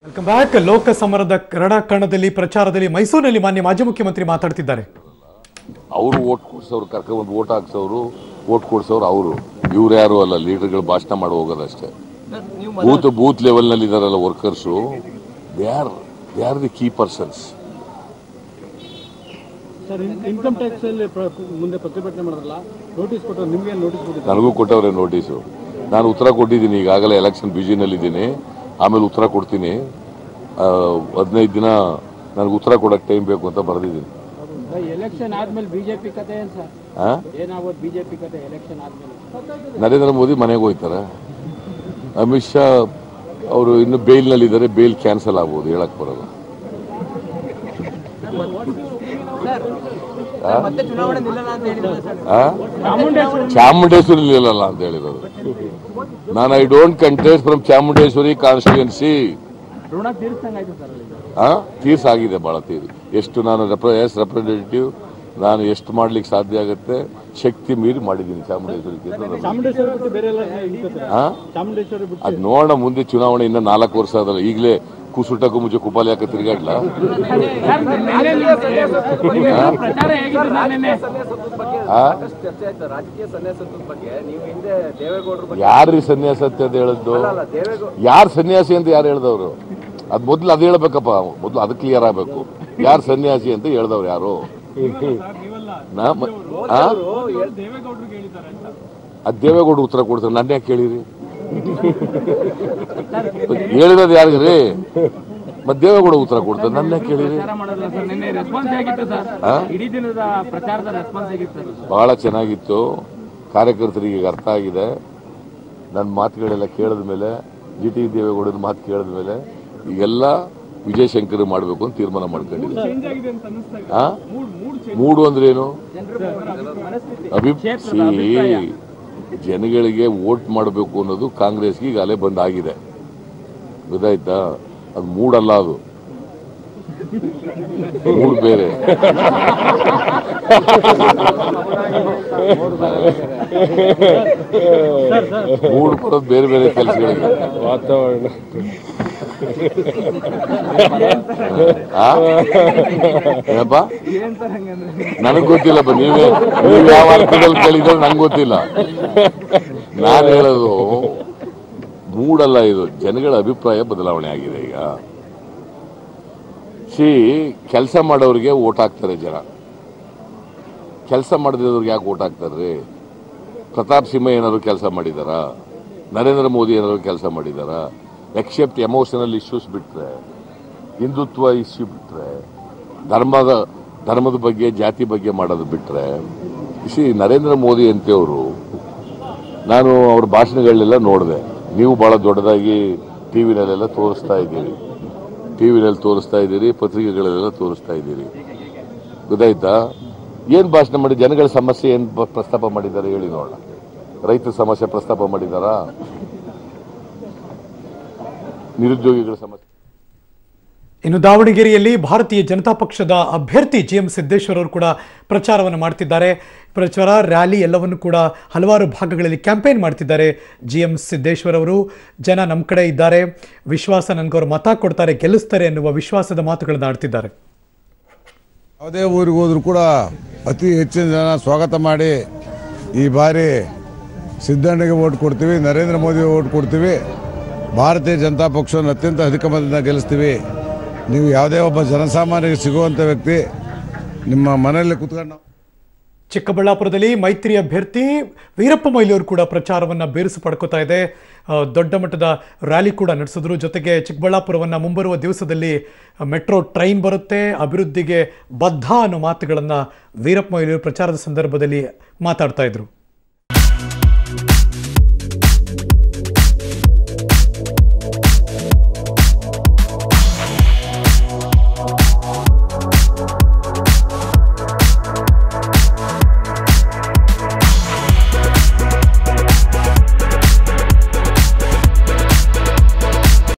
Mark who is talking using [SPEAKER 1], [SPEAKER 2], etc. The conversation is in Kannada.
[SPEAKER 1] ವೆಲ್ಕಮ್ ಬ್ಯಾಕ್ ಲೋಕ ಸಮರದ ರಣಕಣದಲ್ಲಿ ಪ್ರಚಾರದಲ್ಲಿ ಮೈಸೂರಿನಲ್ಲಿ ಮಾನ್ಯ ಮಾಜಿ ಮುಖ್ಯಮಂತ್ರಿ ಮಾತಾಡ್ತಿದ್ದಾರೆ
[SPEAKER 2] ಅವರು ಓಟ್ ಕೊಡ್ಸೋರು ಕರ್ಕೊಂಡ್ಬಂದು ಓಟ್ ಹಾಕ್ಸೋರು ಓಟ್ ಕೊಡ್ಸೋರು ಅವರು ಇವ್ರು ಯಾರು ಅಲ್ಲ ಲೀಡರ್ಗಳು ಭಾಷಣ ಮಾಡಿ ಹೋಗೋದಷ್ಟೇ ಬೂತ್ ಬೂತ್ ಲೆವೆಲ್ನಲ್ಲಿ ಇದಾರಲ್ಲ workers they are they are the key persons
[SPEAKER 3] sir income tax ಅಲ್ಲಿ ಪ್ರ- ಮುಂದೆ ಪ್ರತಿಭಟನೆ ಮಾಡಿದ್ರಲ್ಲ ನೋಟಿಸ್ ಕೊಟ್ಟರು ನಿಮ್ಗೆ ನೋಟಿಸ್ ಕೊಟ್ಟಿದ್ದಾರೆ
[SPEAKER 2] ನನಗೂ ಕೊಟ್ಟವ್ರೆ ನೋಟಿಸು ನಾನು ಉತ್ತರ ಕೊಟ್ಟಿದ್ದೀನಿ ಈಗಾಗಲೇ ಎಲೆಕ್ಷನ್ ಬ್ಯುಸಿನಲ್ಲಿದ್ದೀನಿ ಆಮೇಲೆ ಉತ್ತರ ಕೊಡ್ತೀನಿ ಹದಿನೈದು ದಿನ ನನಗೆ ಉತ್ತರ ಕೊಡೋಕ್ಕೆ ಟೈಮ್ ಬೇಕು ಅಂತ ಬರೆದಿದ್ದೀನಿ
[SPEAKER 3] ಎಲೆಕ್ಷನ್ ಆದ್ಮೇಲೆ ಬಿಜೆಪಿ ಕತೆ ಏನ್ ಸರ್
[SPEAKER 2] ಹಾಂ
[SPEAKER 3] ಏನಾಗೋದು ಬಿಜೆಪಿ ಕತೆ ಎಲೆಕ್ಷನ್ ಆದ್ಮೇಲೆ
[SPEAKER 2] ನರೇಂದ್ರ ಮೋದಿ ಮನೆಗೆ ಹೋಗ್ತಾರೆ ಅಮಿತ್ ಶಾ ಅವರು ಇನ್ನು ಬೇಲ್ನಲ್ಲಿದ್ದಾರೆ ಬೇಲ್ ಕ್ಯಾನ್ಸಲ್ ಆಗ್ಬೋದು ಹೇಳಕ್ ಬರಲ್ಲ ಆ? ಚಾಮುಂಡೇಶ್ವರಿ ನಿಲ್ಲಲ್ಲ ಅಂತ ಹೇಳಿರೋದು ನಾನು I don't contest from Chamundeshwari constituency
[SPEAKER 3] ಋಣ ತೀರ್ಸಂಗಾಯ್ತು ಸರ್ ಅಲ್ಲಿ
[SPEAKER 2] ಆ ತೀರ್ಸಾಗಿದೆ ಭಾಳ ತೀರಿ ಎಷ್ಟು ನಾನು ಎಸ್ ರೆಪ್ರೆಸೆಂಟೇಟಿವ್ ನಾನು ಎಷ್ಟು ಮಾಡ್ಲಿಕ್ಕೆ ಸಾಧ್ಯ ಆಗುತ್ತೆ ಶಕ್ತಿ ಮೀರಿ ಮಾಡಿದ್ದೀನಿ ಚಾಮುಂಡೇಶ್ವರಿ ಕ್ಷೇತ್ರ
[SPEAKER 3] ಚಾಮುಂಡೇಶ್ವರಿ ಬಿಟ್ಟು ಬೇರೆ ಎಲ್ಲ ನಿಂತ್ಕೊತಾರೆ
[SPEAKER 2] ಆ
[SPEAKER 3] ಚಾಮುಂಡೇಶ್ವರಿ ಬಿಟ್ಟು
[SPEAKER 2] ಅದ್ ನೋಡೋಣ ಮುಂದೆ ಚುನಾವಣೆ ಇನ್ನ ನಾಲ್ಕು ವರ್ಷ ಅದಲ್ಲ ಈಗಲೇ ಕುಸುಟಕ್ಕೂ ಮುಂಚೆ ಕುಪಾಲಿ ಯಾಕೆ ತಿರುಗಾಡ್ಲ
[SPEAKER 3] ಪ್ರಚಾರ ಹೇಗಿತ್ತು ನಾನೇನೆ
[SPEAKER 4] ಚರ್ಚೆ ಆಯ್ತು ರಾಜಕೀಯ ಸನ್ಯಾಸತ್ವದ ಬಗ್ಗೆ ನೀವು ಹಿಂದೆ ದೇವೇಗೌಡರ ಬಗ್ಗೆ
[SPEAKER 2] ಯಾರ್ರಿ ಸನ್ಯಾಸತ್ಯ ಅಂತ ಹೇಳಿದ್ದು ಯಾರು ಸನ್ಯಾಸಿ ಅಂತ ಯಾರು ಹೇಳ್ದವ್ರು ಅದ್ ಮೊದ್ಲು ಅದ್ ಹೇಳ್ಬೇಕಪ್ಪ ಮೊದ್ಲು ಅದು ಕ್ಲಿಯರ್ ಆಗ್ಬೇಕು ಯಾರು ಸನ್ಯಾಸಿ ಅಂತ ಹೇಳ್ದವ್ರು ಯಾರು ನಾ ಮ- ಆ? ಅದ್ ದೇವೇಗೌಡ ಉತ್ತರ ಕೊಡ್ತಾರೆ ನನ್ನ ಯಾಕೆ ಕೇಳಿರಿ ಹೇಳಿರೋದು ಯಾರಿಗ್ರಿ ಮತ್ ದೇವೇಗೌಡ ಉತ್ತರ ಕೊಡ್ತಾರೆ ನನ್ನ ಯಾಕೆ ಕೇಳಿರಿ
[SPEAKER 3] ಪ್ರಚಾರ ಮಾಡೋದಿಲ್ಲ ಸರ್ ನಿನ್ನೆ ರೆಸ್ಪಾನ್ಸ್ ಹೇಗಿತ್ತು ಸರ್
[SPEAKER 2] ಆ?
[SPEAKER 3] ಇಡೀ ದಿನದ ಪ್ರಚಾರದ ರೆಸ್ಪಾನ್ಸ್ ಹೇಗಿತ್ತು ಸರ್
[SPEAKER 2] ಬಹಳ ಚೆನ್ನಾಗಿತ್ತು ಕಾರ್ಯಕರ್ತರಿಗೆ ಈಗ ಅರ್ಥ ಆಗಿದೆ ನನ್ನ ಮಾತುಗಳೆಲ್ಲ ಕೇಳಿದ ಮೇಲೆ ಜಿ ಟಿ ದೇವೇಗೌಡನ ಮಾತು ಕೇಳಿದ ಮೇಲೆ ಈಗೆಲ್ಲ ವಿಜಯಶಂಕರ್ ಮಾಡಬೇಕು ಅಂತ ತೀರ್ಮಾನ ಮಾಡ್ಕೊಂಡಿದ್ದೆ ಆ? ಮೂಡು ಅಂದ್ರೇನು ಅಭಿಪ್ಸಿ ಜನಗಳಿಗೆ ವೋಟ್ ಮಾಡಬೇಕು ಅನ್ನೋದು ಕಾಂಗ್ರೆಸ್ಗೆ ಈಗ ಅಲೆ ಬಂದಾಗಿದೆ ಗೊತ್ತಾಯ್ತಾ ಅದು ಮೂಡಲ್ಲ ಅದು ಮೂಡ್ ಬೇರೆ ಮೂಡ್ ಬರೋದು ಬೇರೆ ಬೇರೆ ಕೆಲಸಗಳಿಗೆ
[SPEAKER 5] ವಾತಾವರಣ
[SPEAKER 2] ಆ? ಏನಪ್ಪ ನನಗ್ ಗೊತ್ತಿಲ್ಲಪ್ಪ ನೀವೇ ನೀವ್ ಯಾವ ಅರ್ಥದಲ್ಲಿ ಕೇಳಿದ್ರೆ ನಂಗೆ ಗೊತ್ತಿಲ್ಲ ನಾನು ಹೇಳೋದು ಮೂಡಲ್ಲ ಇದು ಜನಗಳ ಅಭಿಪ್ರಾಯ ಬದಲಾವಣೆ ಆಗಿದೆ ಈಗ ಸಿ ಕೆಲಸ ಮಾಡೋರಿಗೆ ಓಟ್ ಹಾಕ್ತಾರೆ ಜನ ಕೆಲಸ ಮಾಡದಿರೋರಿಗೆ ಯಾಕೆ ಓಟ್ ಹಾಕ್ತಾರ್ರಿ ಪ್ರತಾಪ್ ಸಿಂಹ ಏನಾದ್ರು ಕೆಲಸ ಮಾಡಿದಾರಾ ನರೇಂದ್ರ ಮೋದಿ ಏನಾದ್ರು ಕೆಲಸ ಮಾಡಿದಾರಾ ಎಕ್ಸೆಪ್ಟ್ ಎಮೋಷನಲ್ ಇಶ್ಯೂಸ್ ಬಿಟ್ರೆ ಹಿಂದುತ್ವ ಇಶ್ಯೂ ಬಿಟ್ರೆ ಧರ್ಮದ ಧರ್ಮದ ಬಗ್ಗೆ ಜಾತಿ ಬಗ್ಗೆ ಮಾಡೋದು ಬಿಟ್ರೆ ಸಿ ನರೇಂದ್ರ ಮೋದಿ ಅಂತೇವರು ನಾನು ಅವ್ರ ಭಾಷಣಗಳನ್ನೆಲ್ಲ ನೋಡಿದೆ ನೀವು ಬಹಳ ದೊಡ್ಡದಾಗಿ ಟಿ ವಿನಲ್ಲೆಲ್ಲ ತೋರಿಸ್ತಾ ಇದ್ದೀರಿ ಟಿ ವಿನಲ್ಲಿ ತೋರಿಸ್ತಾ ಇದ್ದೀರಿ ಪತ್ರಿಕೆಗಳಲ್ಲೆಲ್ಲ ತೋರಿಸ್ತಾ ಇದ್ದೀರಿ ಗೊತ್ತಾಯ್ತಾ ಏನ್ ಭಾಷಣ ಮಾಡಿ ಜನಗಳ ಸಮಸ್ಯೆ ಏನ್ ಬ- ಪ್ರಸ್ತಾಪ ಮಾಡಿದ್ದಾರೆ ಹೇಳಿ ನೋಡೋಣ ರೈತರ ಸಮಸ್ಯೆ ಪ್ರಸ್ತಾಪ ಮಾಡಿದಾರಾ ನಿರುದ್ಯೋಗಿಗಳ ಸಮಸ್ಯೆ
[SPEAKER 1] ಇನ್ನು ದಾವಣಗೆರೆಯಲ್ಲಿ ಭಾರತೀಯ ಜನತಾ ಪಕ್ಷದ ಅಭ್ಯರ್ಥಿ ಜಿ ಎಂ ಸಿದ್ದೇಶ್ವರ್ ಅವರು ಕೂಡ ಪ್ರಚಾರವನ್ನು ಮಾಡ್ತಿದ್ದಾರೆ ಪ್ರಚಾರ ರ್ಯಾಲಿ ಎಲ್ಲವನ್ನು ಕೂಡ ಹಲವಾರು ಭಾಗಗಳಲ್ಲಿ ಕ್ಯಾಂಪೇನ್ ಮಾಡ್ತಿದ್ದಾರೆ ಜಿ ಎಂ ಸಿದ್ದೇಶ್ವರ್ ಅವರು ಜನ ನಮ್ಮ ಕಡೆ ಇದ್ದಾರೆ ವಿಶ್ವಾಸ ನನಗವರು ಮತ ಕೊಡ್ತಾರೆ ಗೆಲ್ಲಿಸ್ತಾರೆ ಎನ್ನುವ ವಿಶ್ವಾಸದ ಮಾತುಗಳನ್ನು ಆಡ್ತಿದ್ದಾರೆ
[SPEAKER 6] ಯಾವುದೇ ಊರಿಗೆ ಹೋದ್ರು ಕೂಡ ಅತಿ ಹೆಚ್ಚಿನ ಜನ ಸ್ವಾಗತ ಮಾಡಿ ಈ ಬಾರಿ ಸಿದ್ದಣ್ಣಗೆ ಓಟ್ ಕೊಡ್ತೀವಿ ನರೇಂದ್ರ ಮೋದಿಗೆ ಓಟ್ ಕೊಡ್ತೀವಿ ಭಾರತೀಯ ಜನತಾ ಪಕ್ಷವನ್ನು ಅತ್ಯಂತ ಅಧಿಕ ಮತದಿಂದ ಗೆಲ್ಲಿಸ್ತೀವಿ ನೀವು ಯಾವುದೇ ಒಬ್ಬ ಜನಸಾಮಾನ್ಯರಿಗೆ ಸಿಗುವಂಥ ವ್ಯಕ್ತಿ ನಿಮ್ಮ ಮನೆಯಲ್ಲಿ ಕುತ್ಕೊಂಡು
[SPEAKER 1] ಚಿಕ್ಕಬಳ್ಳಾಪುರದಲ್ಲಿ ಮೈತ್ರಿ ಅಭ್ಯರ್ಥಿ ವೀರಪ್ಪ ಮೊಯ್ಲಿ ಅವರು ಕೂಡ ಪ್ರಚಾರವನ್ನು ಬೇರಿಸು ಪಡ್ಕೋತಾ ಇದೆ ಆ, ದೊಡ್ಡ ಮಟ್ಟದ ರ್ಯಾಲಿ ಕೂಡ ನಡೆಸಿದ್ರು ಜೊತೆಗೆ ಚಿಕ್ಕಬಳ್ಳಾಪುರವನ್ನು ಮುಂಬರುವ ದಿವಸದಲ್ಲಿ ಮೆಟ್ರೋ ಟ್ರೈನ್ ಬರುತ್ತೆ ಅಭಿವೃದ್ಧಿಗೆ ಬದ್ಧ ಅನ್ನೋ ಮಾತುಗಳನ್ನು ವೀರಪ್ಪ ಮೊಯ್ಲಿ ಅವರು ಪ್ರಚಾರದ ಸಂದರ್ಭದಲ್ಲಿ ಮಾತಾಡ್ತಾ ಇದ್ರು